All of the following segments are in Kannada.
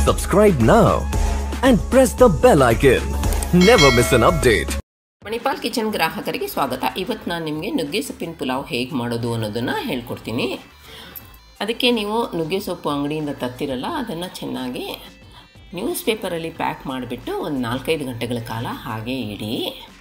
Subscribe now and press the bell icon. Never miss an update. Manipal kitchen ಗ್ರಾಹಕರಿಗೆ ಸ್ವಾಗತ ಇವತ್ತು ನಾನು ನಿಮಗೆ ನುಗ್ಗೆ ಸೊಪ್ಪಿನ ಪುಲಾವ್ ಹೇಗೆ ಮಾಡೋದು ಅನ್ನೋದನ್ನು ಹೇಳ್ಕೊಡ್ತೀನಿ ಅದಕ್ಕೆ ನೀವು ನುಗ್ಗೆ ಸೊಪ್ಪು ಅಂಗಡಿಯಿಂದ ತರ್ತಿರಲ್ಲ ಅದನ್ನು ಚೆನ್ನಾಗಿ ನ್ಯೂಸ್ ಪೇಪರಲ್ಲಿ ಪ್ಯಾಕ್ ಮಾಡಿಬಿಟ್ಟು ಒಂದು ನಾಲ್ಕೈದು ಗಂಟೆಗಳ ಕಾಲ ಹಾಗೆ ಇಡಿ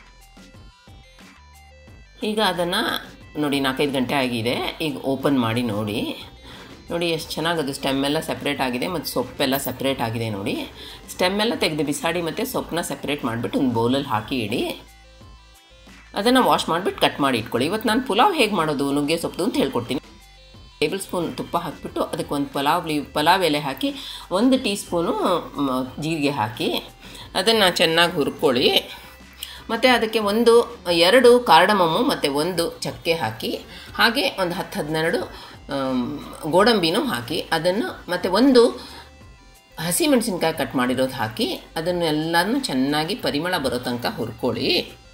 ಈಗ ಅದನ್ನು ನೋಡಿ ನಾಲ್ಕೈದು ಗಂಟೆ ಆಗಿದೆ ಈಗ ಓಪನ್ ಮಾಡಿ ನೋಡಿ ನೋಡಿ ಎಷ್ಟು ಚೆನ್ನಾಗಿ ಅದು ಸ್ಟೆಮ್ ಎಲ್ಲ ಸಪ್ರೇಟ್ ಆಗಿದೆ ಮತ್ತು ಸೊಪ್ಪೆಲ್ಲ ಸಪ್ರೇಟ್ ಆಗಿದೆ ನೋಡಿ ಸ್ಟೆಮ್ ಎಲ್ಲ ತೆಗೆದು ಬಿಸಾಡಿ ಮತ್ತು ಸೊಪ್ಪನ್ನ ಸಪ್ರೇಟ್ ಮಾಡಿಬಿಟ್ಟು ಒಂದು ಬೌಲಲ್ಲಿ ಹಾಕಿ ಇಡಿ ಅದನ್ನು ವಾಶ್ ಮಾಡಿಬಿಟ್ಟು ಕಟ್ ಮಾಡಿ ಇಟ್ಕೊಳ್ಳಿ ಇವತ್ತು ನಾನು ಪುಲಾವ್ ಹೇಗೆ ಮಾಡೋದು ನುಗ್ಗೆ ಸೊಪ್ಪು ಅಂತ ಹೇಳ್ಕೊಡ್ತೀನಿ ಟೇಬಲ್ ಸ್ಪೂನ್ ತುಪ್ಪ ಹಾಕಿಬಿಟ್ಟು ಅದಕ್ಕೆ ಒಂದು ಪಲಾವ್ ಲೀವ್ ಪಲಾವ್ ಎಲೆ ಹಾಕಿ ಒಂದು ಟೀ ಸ್ಪೂನು ಮ, ಜೀರಿಗೆ ಹಾಕಿ ಅದನ್ನು ಚೆನ್ನಾಗಿ ಹುರ್ಕೊಳ್ಳಿ ಮತ್ತು ಅದಕ್ಕೆ ಒಂದು ಎರಡು ಕಾರ್ಡಮಮ್ಮು ಮತ್ತು ಒಂದು ಚಕ್ಕೆ ಹಾಕಿ ಹಾಗೆ ಒಂದು ಹತ್ತು ಹದಿನೆರಡು ಆಮ್, ಗೋಡಂಬಿನೂ ಹಾಕಿ ಅದನ್ನು ಮತ್ತು ಒಂದು ಹಸಿ ಮೆಣಸಿನ್ಕಾಯಿ ಕಟ್ ಮಾಡಿರೋದು ಹಾಕಿ ಅದನ್ನೆಲ್ಲನೂ ಚೆನ್ನಾಗಿ ಪರಿಮಳ ಬರೋ ತನಕ ಹುರ್ಕೊಳ್ಳಿ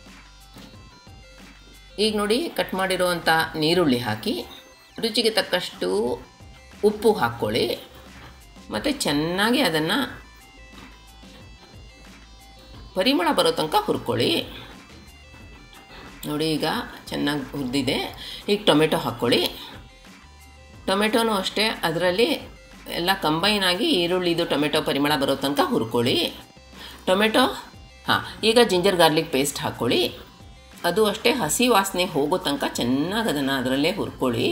ಈಗ ನೋಡಿ ಕಟ್ ಮಾಡಿರುವಂಥ ನೀರುಳ್ಳಿ ಹಾಕಿ ರುಚಿಗೆ ತಕ್ಕಷ್ಟು ಉಪ್ಪು ಹಾಕ್ಕೊಳ್ಳಿ ಮತ್ತು ಚೆನ್ನಾಗಿ ಅದನ್ನು ಪರಿಮಳ ಬರೋ ತನಕ ಹುರ್ಕೊಳ್ಳಿ ನೋಡಿ ಈಗ ಚೆನ್ನಾಗಿ ಹುರಿದಿದೆ ಈಗ ಟೊಮೆಟೊ ಹಾಕ್ಕೊಳ್ಳಿ ಟೊಮೆಟೊನೂ ಅಷ್ಟೇ ಅದರಲ್ಲಿ ಎಲ್ಲ ಕಂಬೈನ್ ಆಗಿ ಈರುಳ್ಳಿದು ಟೊಮೆಟೊ ಪರಿಮಳ ಬರೋ ತನಕ ಹುರ್ಕೊಳ್ಳಿ ಟೊಮೆಟೊ ಹಾಂ ಈಗ ಜಿಂಜರ್ ಗಾರ್ಲಿಕ್ ಪೇಸ್ಟ್ ಹಾಕ್ಕೊಳ್ಳಿ ಅದು ಅಷ್ಟೇ ಹಸಿ ವಾಸನೆ ಹೋಗೋ ತನಕ ಚೆನ್ನಾಗಿ ಅದನ್ನು ಅದರಲ್ಲೇ ಹುರ್ಕೊಳ್ಳಿ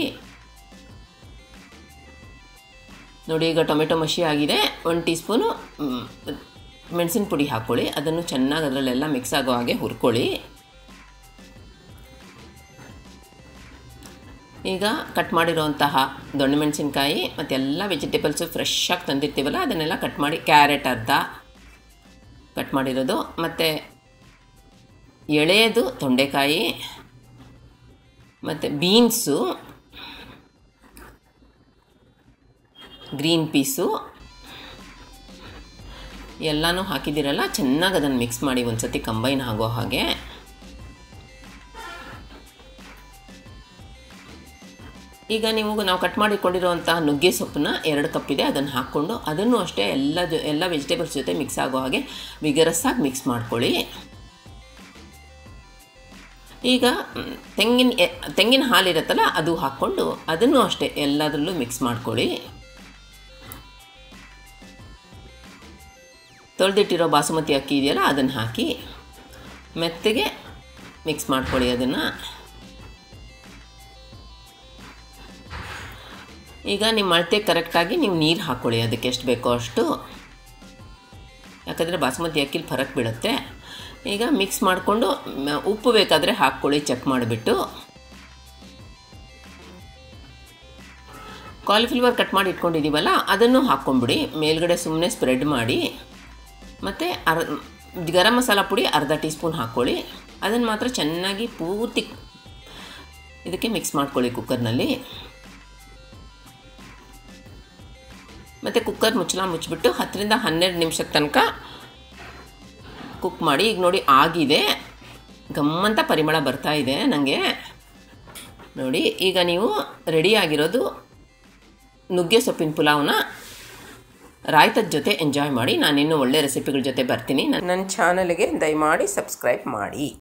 ನೋಡಿ ಈಗ ಟೊಮೆಟೊ ಮಷಿ ಆಗಿದೆ ಒಂದು ಟೀ ಸ್ಪೂನು ಮೆಣಸಿನ ಪುಡಿ ಹಾಕ್ಕೊಳ್ಳಿ ಅದನ್ನು ಚೆನ್ನಾಗಿ ಅದರಲ್ಲೆಲ್ಲ ಮಿಕ್ಸ್ ಆಗೋ ಹಾಗೆ ಹುರ್ಕೊಳ್ಳಿ ಈಗ ಕಟ್ ಮಾಡಿರೋಂತಹ ದೊಣ್ಣೆ ಮೆಣಸಿನ್ಕಾಯಿ ಮತ್ತು ಎಲ್ಲ ವೆಜಿಟೇಬಲ್ಸು ಫ್ರೆಶ್ ಆಗಿ ತಂದಿರ್ತೀವಲ್ಲ ಅದನ್ನೆಲ್ಲ ಕಟ್ ಮಾಡಿ ಕ್ಯಾರೆಟ್ ಅರ್ಧ ಕಟ್ ಮಾಡಿರೋದು ಮತ್ತು ಎಳೆಯದು ತೊಂಡೆಕಾಯಿ ಮತ್ತು ಬೀನ್ಸು ಗ್ರೀನ್ ಪೀಸು ಎಲ್ಲನೂ ಹಾಕಿದ್ದೀರಲ್ಲ ಚೆನ್ನಾಗಿ ಅದನ್ನು ಮಿಕ್ಸ್ ಮಾಡಿ ಒಂದು ಸತಿ ಕಂಬೈನ್ ಆಗೋ ಹಾಗೆ ಈಗ ನೀವು ನಾವು ಕಟ್ ಮಾಡಿಕೊಂಡಿರುವಂತಹ ನುಗ್ಗೆ ಸೊಪ್ಪನ್ನ ಎರಡು ಕಪ್ ಇದೆ ಅದನ್ನು ಹಾಕ್ಕೊಂಡು ಅದನ್ನು ಅಷ್ಟೇ ಎಲ್ಲ ಜೊ ಎಲ್ಲ ವೆಜಿಟೇಬಲ್ಸ್ ಜೊತೆ ಮಿಕ್ಸ್ ಆಗೋ ಹಾಗೆ ವಿಗರಸ್ಸಾಗಿ ಮಿಕ್ಸ್ ಮಾಡ್ಕೊಳ್ಳಿ ಈಗ ಮ್, ತೆಂಗಿನ ಎ- ತೆಂಗಿನ ಹಾಲಿರುತ್ತಲ್ಲ ಅದು ಹಾಕ್ಕೊಂಡು ಅದನ್ನು ಅಷ್ಟೇ ಎಲ್ಲದರಲ್ಲೂ ಮಿಕ್ಸ್ ಮಾಡ್ಕೊಳ್ಳಿ ತೊಳೆದಿಟ್ಟಿರೋ ಬಾಸುಮತಿ ಅಕ್ಕಿ ಇದೆಯಲ್ಲ ಅದನ್ನು ಹಾಕಿ ಮೆತ್ತಗೆ ಮಿಕ್ಸ್ ಮಾಡ್ಕೊಳ್ಳಿ ಅದನ್ನು ಈಗ ನಿಮ್ಮ ಅಳತೆ ಕರೆಕ್ಟಾಗಿ ನೀವು ನೀರು ಹಾಕ್ಕೊಳ್ಳಿ ಅದಕ್ಕೆ ಎಷ್ಟು ಬೇಕೋ ಅಷ್ಟು ಯಾಕಂದರೆ ಬಾಸುಮತಿ ಅಕ್ಕಿಲಿ ಫರಕ್ ಬೀಳುತ್ತೆ ಈಗ ಮಿಕ್ಸ್ ಮಾಡಿಕೊಂಡು ಮ- ಉಪ್ಪು ಬೇಕಾದರೆ ಹಾಕ್ಕೊಳ್ಳಿ ಚೆಕ್ ಮಾಡಿಬಿಟ್ಟು ಕಾಲಿಫ್ಲವರ್ ಕಟ್ ಮಾಡಿ ಇಟ್ಕೊಂಡಿದ್ದೀವಲ್ಲ ಅದನ್ನು ಹಾಕ್ಕೊಂಬಿಡಿ ಮೇಲ್ಗಡೆ ಸುಮ್ಮನೆ ಸ್ಪ್ರೆಡ್ ಮಾಡಿ ಮತ್ತು ಅರ್ ಗರಂ ಮಸಾಲ ಪುಡಿ ಅರ್ಧ ಟೀ ಸ್ಪೂನ್ ಹಾಕ್ಕೊಳ್ಳಿ ಅದನ್ನು ಮಾತ್ರ ಚೆನ್ನಾಗಿ ಪೂರ್ತಿ ಇದಕ್ಕೆ ಮಿಕ್ಸ್ ಮಾಡ್ಕೊಳ್ಳಿ ಕುಕ್ಕರ್ನಲ್ಲಿ ಮತ್ತು ಕುಕ್ಕರ್ ಮುಚ್ಚಳ ಮುಚ್ಚಿಬಿಟ್ಟು ಹತ್ತರಿಂದ ಹನ್ನೆರಡು ನಿಮಿಷದ ತನಕ ಕುಕ್ ಮಾಡಿ ಈಗ ನೋಡಿ ಆಗಿದೆ ಗಮ್ಮಂತ ಪರಿಮಳ ಬರ್ತಾ ಇದೆ ನನಗೆ ನೋಡಿ ಈಗ ನೀವು ರೆಡಿಯಾಗಿರೋದು ನುಗ್ಗೆ ಸೊಪ್ಪಿನ ಪುಲಾವ್ನ ರಾಯ್ತದ ಜೊತೆ ಎಂಜಾಯ್ ಮಾಡಿ ನಾನಿನ್ನೂ ಒಳ್ಳೆ ರೆಸಿಪಿಗಳ ಜೊತೆ ಬರ್ತೀನಿ ನನ್ನ ಚಾನಲ್ಗೆ ದಯಮಾಡಿ ಸಬ್ಸ್ಕ್ರೈಬ್ ಮಾಡಿ